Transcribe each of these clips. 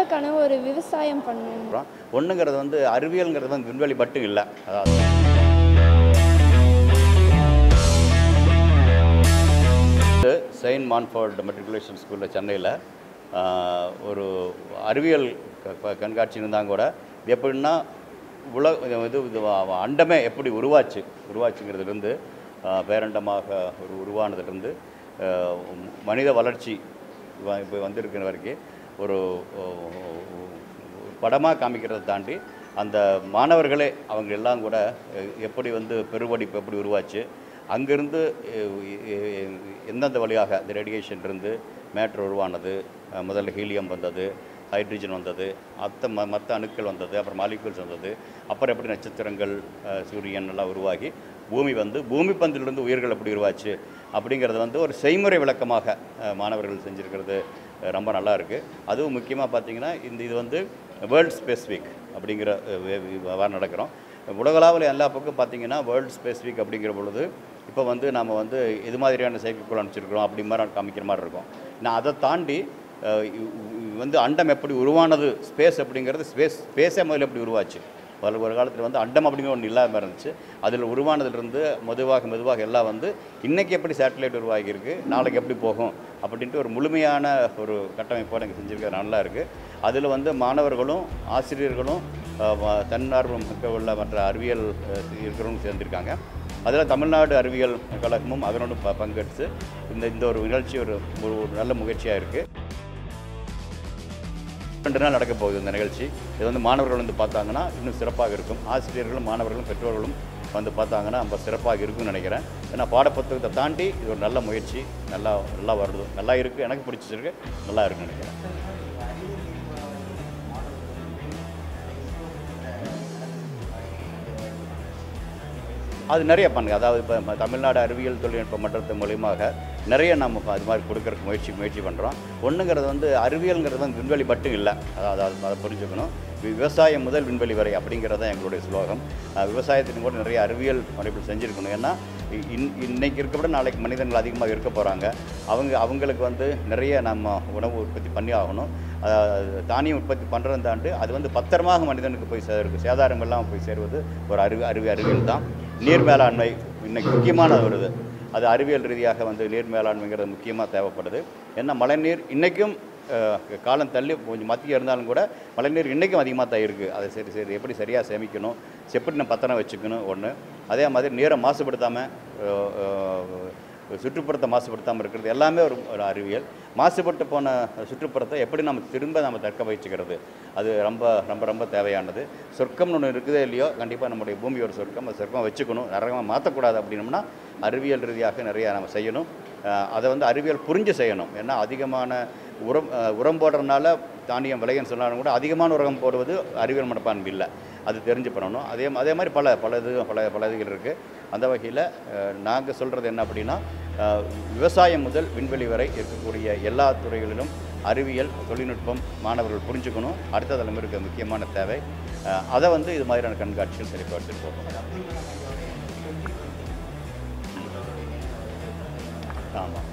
கனவு ஒரு விவசாயம் பண்ணணும் ஒன்றுங்கிறது வந்து அறிவியல்ங்கிறது வந்து விண்வெளி மட்டும் இல்லை அதாவது செயின்ட் மான்ஃபோர்ட் மெட்ரிகுலேஷன் ஸ்கூலில் சென்னையில் ஒரு அறிவியல் க- க- கண்காட்சி இருந்தாங்க கூட எப்படின்னா உலக இது இது வ- அண்டமே எப்படி உருவாச்சு உருவாச்சுங்கிறதுலேருந்து ஆஹ், பேரண்டமாக ஒரு உருவானதுலேருந்து ஆஹ், மனித வளர்ச்சி வ- இப்போ வந்திருக்கிற வரைக்கும் ஒரு படமாக காமிக்கிறதை தாண்டி அந்த மாணவர்களே அவங்க எல்லாம் கூட அஹ், எப்படி வந்து பெருவடிப்பு எப்படி உருவாச்சு அங்கேருந்து எந்தெந்த வழியாக இந்த ரேடியேஷன் இருந்து மேட்ரு உருவானது அஹ், முதல்ல ஹீலியம் வந்தது ஹைட்ரஜன் வந்தது மற்ற ம மற்ற அணுக்கள் வந்தது அப்புறம் மாலிகூல்ஸ் வந்தது அப்புறம் எப்படி நட்சத்திரங்கள் அஹ், சூரியன் எல்லாம் உருவாகி பூமி வந்து பூமி பந்திலிருந்து உயிர்கள் எப்படி உருவாச்சு அப்படிங்கிறது வந்து ஒரு செய்முறை விளக்கமாக அஹ், மாணவர்கள் செஞ்சுருக்கிறது அஹ், ரொம்ப நல்லா இருக்குது அதுவும் முக்கியமாக பார்த்தீங்கன்னா இந்த இது வந்து வேர்ல்ட் ஸ்பேஸ் வீக் அப்படிங்கிற அஹ், வே- வே- வாரம் நடக்கிறோம் உலகளாவில் எல்லா பக்கம் பார்த்தீங்கன்னா வேர்ல்ட் ஸ்பேஸ் வீக் அப்படிங்கிற பொழுது இப்போ வந்து நம்ம வந்து இது மாதிரியான செயற்கைக்கோள் அனுப்பிச்சிருக்கிறோம் அப்படி மாதிரி காமிக்கிற மாதிரி இருக்கும் நான் அதை தாண்டி அஹ், இ- இ- வந்து அண்டம் எப்படி உருவானது ஸ்பேஸ் அப்படிங்கிறது ஸ்பேஸ் ஸ்பேஸே முதல்ல எப்படி உருவாச்சு ஒரு ஒரு காலத்தில் வந்து அண்டம் அப்படிங்கிற ஒன்று இல்லாமல் இருந்துச்சு அதில் உருவானதுலேருந்து மெதுவாக மெதுவாக எல்லாம் வந்து இன்றைக்கி எப்படி சேட்டலைட் உருவாகியிருக்கு நாளைக்கு எப்படி போகும் அப்படின்ட்டு ஒரு முழுமையான ஒரு கட்டமைப்போடு எனக்கு செஞ்சுருக்கிறது நல்லா இருக்குது அதில் வந்து மாணவர்களும் ஆசிரியர்களும் அஹ், ம- தன்னார்வம் மிக்க உள்ள மற்ற அறிவியல் அஹ், இருக்கிறவங்க சேர்ந்திருக்காங்க அதில் தமிழ்நாடு அறிவியல் கழகமும் அதனோடு ப பங்கெடுத்து இந்த இந்த ஒரு நிகழ்ச்சி ஒரு ஒரு ஒரு நல்ல முயற்சியாக இருக்குது ரெண்டு நாள் நடக்க போகுது இந்த நிகழ்ச்சி இது வந்து மாணவர்கள் வந்து பார்த்தாங்கன்னா இன்னும் சிறப்பாக இருக்கும் ஆசிரியர்களும் மாணவர்களும் பெற்றோர்களும் வந்து பார்த்தாங்கன்னா ரொம்ப சிறப்பாக இருக்கும்னு நினைக்கிறேன் ஏன்னா பாடப்புத்தகத்தை தாண்டி இது ஒரு நல்ல முயற்சி நல்லா நல்லா வருது நல்லா இருக்குது எனக்கு பிடிச்சிருக்கு நல்லா இருக்குன்னு நினைக்கிறேன் அது நிறைய பண்ணுங்க அதாவது இப்போ தமிழ்நாடு அறிவியல் தொழில்நுட்ப மன்றத்து மூலியமாக நிறைய நம்ம இப்ப அது மாதிரி கொடுக்கறதுக்கு முயற்சி முயற்சி பண்ணுறோம் ஒன்றுங்கிறது வந்து அறிவியல்ங்கிறது வந்து விண்வெளி மட்டும் இல்லை அதாவது அது அதை புரிஞ்சுக்கணும் வி- விவசாயம் முதல் விண்வெளி வரை அப்படிங்கிறது தான் எங்களுடைய ஸ்லோகம் அஹ் விவசாயத்தின் கூட நிறைய அறிவியல் படைப்பு செஞ்சுருக்கணும் ஏன்னா இ- இன் இன்னைக்கு இருக்க விட நாளைக்கு மனிதர்கள் அதிகமாக இருக்க போகிறாங்க அவங்க அவங்களுக்கு வந்து நிறைய நம்ம உணவு உற்பத்தி பண்ணி ஆகணும் அஹ் தானியம் உற்பத்தி பண்ணுறதை தாண்டி அது வந்து பத்திரமாக மனிதனுக்கு போய் சேருக்கு சேதாரம் இல்லாமல் போய் சேருவது ஒரு அறிவு அறிவு அறிவியல் தான் நீர் மேலாண்மை இன்னைக்கு முக்கியமான ஒரு இது அது அறிவியல் ரீதியாக வந்து நீர் மேலாண்மைங்கிறது முக்கியமாக தேவைப்படுது ஏன்னா மழைநீர் இன்றைக்கும் காலம் தள்ளி கொஞ்சம் மத்திய இருந்தாலும் கூட மழைநீர் இன்றைக்கும் அதிகமாக தான் இருக்குது அதை சரி சரி எப்படி சரியாக சேமிக்கணும் எப்படி நம்ம பத்திரம் வச்சுக்கணும் ஒன்று அதே மாதிரி நீரை மாசுபடுத்தாமல் சுற்றுப்புறத்தை மாசுபடுத்தாமல் இருக்கிறது எல்லாமே ஒரு ஒரு அறிவியல் மாசுபட்டு போன சுற்றுப்புறத்தை எப்படி நம்ம திரும்ப நம்ம தக்க வச்சுக்கிறது அது ரொம்ப ரொம்ப ரொம்ப தேவையானது சொர்க்கம்னு ஒன்று இருக்குதோ இல்லையோ கண்டிப்பாக நம்முடைய பூமி ஒரு சொர்க்கம் அந்த சொர்க்கம் வச்சுக்கணும் நரகமாக மாற்றக்கூடாது அப்படின்னம்னா அறிவியல் ரீதியாக நிறையா நம்ம செய்யணும் அஹ் அதை வந்து அறிவியல் புரிஞ்சு செய்யணும் ஏன்னா அதிகமான உரம் அஹ் உரம் போடுறதுனால தானியம் விளையுன்னு சொன்னாலும் கூட அதிகமான உரம் போடுவது அறிவியல் மனப்பான்மை இல்லை அது தெரிஞ்சு பண்ணணும் அதே அதே மாதிரி பல பல இது பல பல இதுகள் இருக்குது அந்த வகையில் நாங்கள் சொல்கிறது என்ன அப்படின்னா அஹ், விவசாயம் முதல் விண்வெளி வரை இருக்கக்கூடிய எல்லா துறைகளிலும் அறிவியல் தொழில்நுட்பம் மாணவர்கள் புரிஞ்சுக்கணும் அடுத்த தலைமுறைக்கு முக்கியமான தேவை அஹ், அதை வந்து இது மாதிரியான கண்காட்சிகள் சரிப்படுத்திட்டு போகணும் ஆமாம்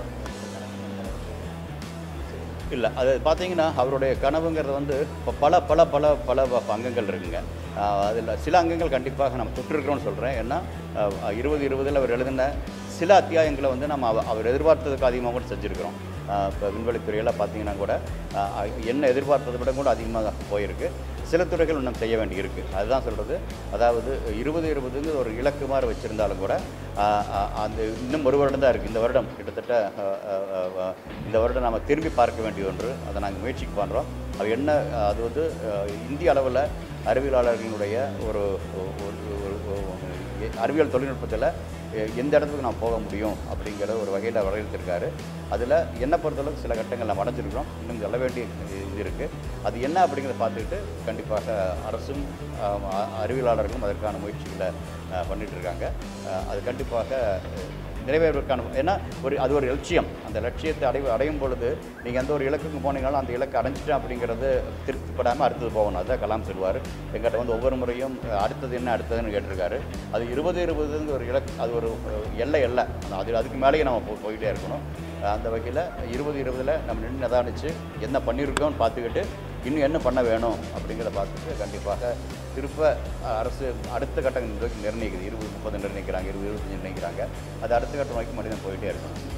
இல்லை அது பார்த்தீங்கன்னா அவருடைய கனவுங்கிறது வந்து இப்போ பல பல பல பல வ- அங்கங்கள் இருக்குங்க அதில் சில அங்கங்கள் கண்டிப்பாக நம்ம தொட்டிருக்கிறோம்னு சொல்கிறேன் ஏன்னா அஹ், இருபது இருபதில் அவர் எழுதின சில அத்தியாயங்களை வந்து நம்ம அவ- அவர் எதிர்பார்த்ததுக்கு அதிகமாக கூட செஞ்சுருக்கிறோம் இப்போ விண்வெளித்துறையில் பார்த்தீங்கன்னா கூட அஹ், என்ன எதிர்பார்த்ததை விட கூட அதிகமாக போயிருக்கு சில துறைகள் இன்னும் செய்ய வேண்டி இருக்குது அதுதான் சொல்கிறது அதாவது இருபது இருபதுங்க ஒரு இலக்கு மாதிரி வச்சுருந்தாலும் கூட ஆஹ், ஆஹ், அந்த இன்னும் ஒரு வருடம் தான் இருக்குது இந்த வருடம் கிட்டத்தட்ட ஆஹ், ஆஹ், ஆஹ், இந்த வருடம் நாம் திரும்பி பார்க்க வேண்டிய ஒன்று அதை நாங்கள் முயற்சிக்கு பண்ணுறோம் அது என்ன அது வந்து ஆஹ், இந்திய அளவில் அறிவியலாளர்களுடைய ஒரு ஒரு- ஒரு- ஒரு- அறிவியல் தொழில்நுட்பத்தில் எந்த இடத்துக்கு நான் போக முடியும் அப்படிங்கிற ஒரு வகையில் வரையறுத்திருக்காரு அதில் என்னை பொறுத்தளவுக்கு சில கட்டங்கள் நம்ம அடைஞ்சிருக்கிறோம் இன்னும் சொல்ல வேண்டிய இது இருக்குது அது என்ன அப்படிங்கிறத பார்த்துக்கிட்டு கண்டிப்பாக அரசும் ஆஹ், அ- அறிவியலாளர்களும் அதற்கான முயற்சிகளை ஆஹ், பண்ணிட்டு இருக்காங்க ஆஹ், அது கண்டிப்பாக அஹ், நிறைவேறுவதற்கான ஏன்னா ஒரு அது ஒரு லட்சியம் அந்த லட்சியத்தை அடை அடையும் பொழுது நீங்கள் எந்த ஒரு இலக்குக்கு போனீங்கனாலும் அந்த இலக்கை அடைஞ்சிட்டேன் அப்படிங்கிறது திருப்திப்படாமல் அடுத்தது போகணும் அதுதான் கலாம் சொல்வார் எங்கிட்ட வந்து ஒவ்வொரு முறையும் அஹ், அடுத்தது என்ன அடுத்ததுன்னு கேட்டிருக்காரு அது இருபது இருபதுங்கிற ஒரு இலக்கு அது ஒரு அஹ், எல்லை எல்லை அது அதுக்கு மேலேயே நம்ம போ போயிட்டே இருக்கணும் அஹ், அந்த வகையில் இருபது இருபதில் நம்ம நின்று நிதானிச்சு என்ன பண்ணியிருக்கோம்னு பார்த்துக்கிட்டு இன்னும் என்ன பண்ண வேணும் அப்படிங்கிறத பார்த்துட்டு கண்டிப்பாக திருப்ப அஹ், அரசு அடுத்த கட்டம் நோக்கி நிர்ணயிக்குது இருபது முப்பது நிர்ணயிக்கிறாங்க இருபது இருபத்தஞ்சு நிர்ணயிக்கிறாங்க அது அடுத்த கட்டம் நோக்கி மனிதன் போயிட்டே இருக்கணும்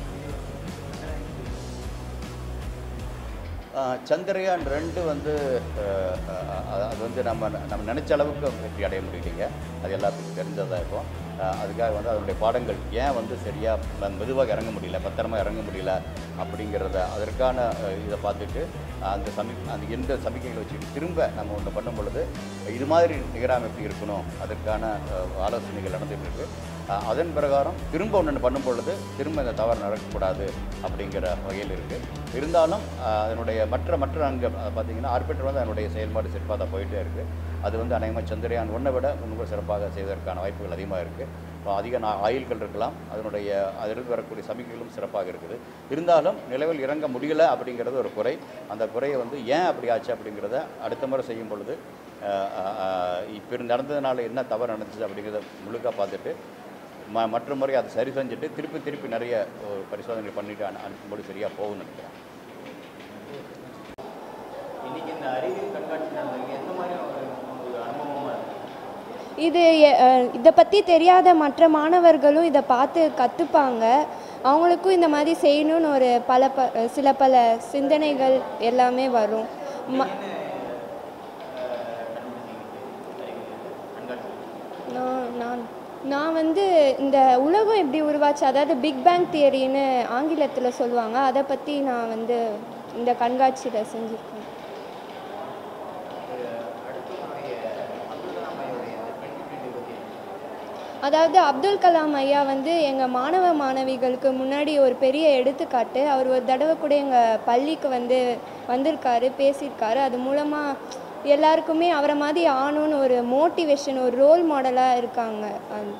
ஆஹ் சந்திரயான் ரெண்டு வந்து ஆஹ் ஆஹ் அது வந்து நம்ம நம்ம நினச்ச அளவுக்கு வெற்றி அடைய முடியலைங்க அது எல்லாத்துக்கும் தெரிஞ்சதாக இருக்கும் ஆஹ் அதுக்காக வந்து அதனுடைய பாடங்கள் ஏன் வந்து சரியாக மெதுவாக இறங்க முடியல பத்திரமா இறங்க முடியல அப்படிங்கிறத அதற்கான ஆஹ் இதை பார்த்துட்டு அந்த சமி அந்த எந்த சமிக்கைகளை வச்சுட்டு திரும்ப நம்ம ஒன்று பண்ணும் பொழுது இது மாதிரி நிகராம எப்படி இருக்கணும் அதற்கான ஆஹ் ஆலோசனைகள் நடந்துகிட்டு இருக்கு ஆஹ் அதன் பிரகாரம் திரும்ப ஒன்று பண்ணும் பொழுது திரும்ப இந்த தவறு நடக்கக்கூடாது அப்படிங்கிற வகையில் இருக்குது இருந்தாலும் ஆஹ் அதனுடைய மற்ற மற்ற அங்கே பார்த்தீங்கன்னா ஆர்பிட்டர் வந்து அதனுடைய செயல்பாடு சிறப்பாக தான் போயிட்டே இருக்குது அது வந்து அநேகமாக சந்திரயான் ஒன்றை விட முன்பு சிறப்பாக செய்வதற்கான வாய்ப்புகள் அதிகமாக இருக்குது இப்போ அதிக நா- ஆயுள்கள் இருக்கலாம் அதனுடைய அதிலிருந்து வரக்கூடிய சமிக்கைகளும் சிறப்பாக இருக்குது இருந்தாலும் நிலவில் இறங்க முடியல அப்படிங்கிறது ஒரு குறை அந்த குறையை வந்து ஏன் அப்படி ஆச்சு அப்படிங்கிறத அடுத்த முறை செய்யும் பொழுது ஆஹ் ஆஹ் இப்போ நடந்ததுனால என்ன தவறு நடந்துச்சு அப்படிங்கிறத முழுக்க பார்த்துட்டு ம மற்ற முறை அதை சரி செஞ்சுட்டு திருப்பி திருப்பி நிறைய ஒரு பரிசோதனைகள் பண்ணிட்டு அனு அனுப்பும்போது சரியாக போகும்னு நினைக்கிறேன் இன்னைக்கு இந்த அறிவியல் கண்காட்சி நடந்தது எந்த மாதிரி ஒரு ஒரு அனுபவமாக இருக்கு இது அஹ், இதை பற்றி தெரியாத மற்ற மாணவர்களும் இதை பார்த்து கற்றுப்பாங்க அவங்களுக்கும் இந்த மாதிரி செய்யணும்னு ஒரு பல ப சில பல சிந்தனைகள் எல்லாமே வரும் ம நான் நான் நான் வந்து இந்த உலகம் எப்படி உருவாச்சு அதாவது பிக் பேங் தியரின்னு ஆங்கிலத்தில் சொல்லுவாங்க அதை பற்றி நான் வந்து இந்த கண்காட்சியில் செஞ்சுருக்கேன் அதாவது அப்துல் கலாம் ஐயா வந்து எங்கள் மாணவ மாணவிகளுக்கு முன்னாடி ஒரு பெரிய எடுத்துக்காட்டு அவர் ஒரு தடவை கூட எங்கள் பள்ளிக்கு வந்து வந்திருக்காரு பேசியிருக்காரு அது மூலமாக எல்லாருக்குமே அவரை மாதிரி ஆகணும்னு ஒரு மோட்டிவேஷன் ஒரு ரோல் மாடலாக இருக்காங்க அது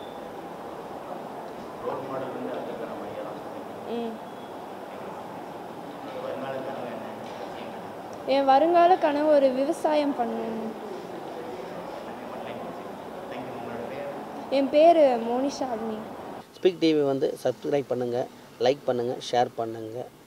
ரோல் மாடல் வந்து அப்துல் கலாம் ஐயா தான் ம் வருங்கால கனவு என்ன என் வருங்கால கனவு ஒரு விவசாயம் பண்ணணும் தேங்க்யூ உங்களோட பேர் என் பேர் மோனிஷாலினி ஸ்பீக் டிவி வந்து சப்ஸ்கிரைப் பண்ணுங்கள் லைக் பண்ணுங்கள் ஷேர் பண்ணுங்கள்